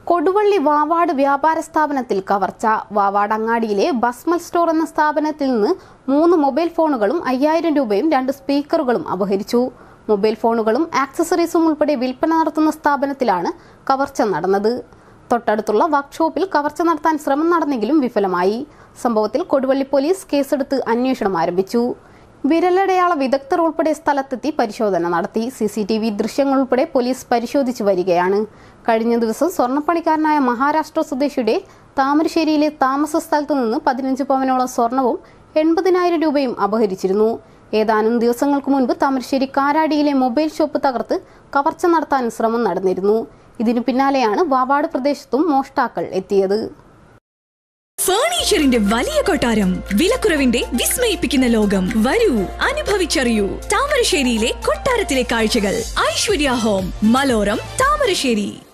കൊടുവള്ളി വാവാട് വ്യാപാര സ്ഥാപനത്തിൽ കവർച്ച വാവാട് അങ്ങാടിയിലെ ബസ്മൽ സ്റ്റോർ എന്ന സ്ഥാപനത്തിൽ നിന്ന് മൂന്ന് മൊബൈൽ ഫോണുകളും അയ്യായിരം രൂപയും രണ്ട് സ്പീക്കറുകളും അപഹരിച്ചു മൊബൈൽ ഫോണുകളും ആക്സസറീസും ഉൾപ്പെടെ വിൽപ്പന നടത്തുന്ന സ്ഥാപനത്തിലാണ് കവർച്ച നടന്നത് തൊട്ടടുത്തുള്ള വർക്ക്ഷോപ്പിൽ കവർച്ച നടത്താൻ ശ്രമം നടന്നെങ്കിലും വിഫലമായി സംഭവത്തിൽ കൊടുവള്ളി പോലീസ് കേസെടുത്ത് അന്വേഷണം ആരംഭിച്ചു വിരലടയാള വിദഗ്ധർ ഉൾപ്പെടെ സ്ഥലത്തെത്തി പരിശോധന നടത്തി സി സി ടി വി ദൃശ്യങ്ങൾ ഉൾപ്പെടെ പോലീസ് പരിശോധിച്ചു വരികയാണ് കഴിഞ്ഞ ദിവസം സ്വർണ്ണപ്പണിക്കാരനായ മഹാരാഷ്ട്ര സ്വദേശിയുടെ താമരശ്ശേരിയിലെ താമസ സ്ഥലത്തു നിന്ന് പതിനഞ്ച് പവനോളം സ്വർണവും എൺപതിനായിരം രൂപയും അപഹരിച്ചിരുന്നു ഏതാനും ദിവസങ്ങൾക്ക് മുൻപ് താമരശ്ശേരി കാരാടിയിലെ മൊബൈൽ ഷോപ്പ് തകർത്ത് കവർച്ച നടത്താൻ ശ്രമം നടന്നിരുന്നു ഇതിനു പിന്നാലെയാണ് വാവാട് പ്രദേശത്തും മോഷ്ടാക്കൾ എത്തിയത് ഫർണിച്ചറിന്റെ വലിയ കൊട്ടാരം വിലക്കുറവിന്റെ വിസ്മയിപ്പിക്കുന്ന ലോകം വരൂ അനുഭവിച്ചറിയൂ താമരശ്ശേരിയിലെ കൊട്ടാരത്തിലെ കാഴ്ചകൾ ഐശ്വര്യ ഹോം മലോരം താമരശ്ശേരി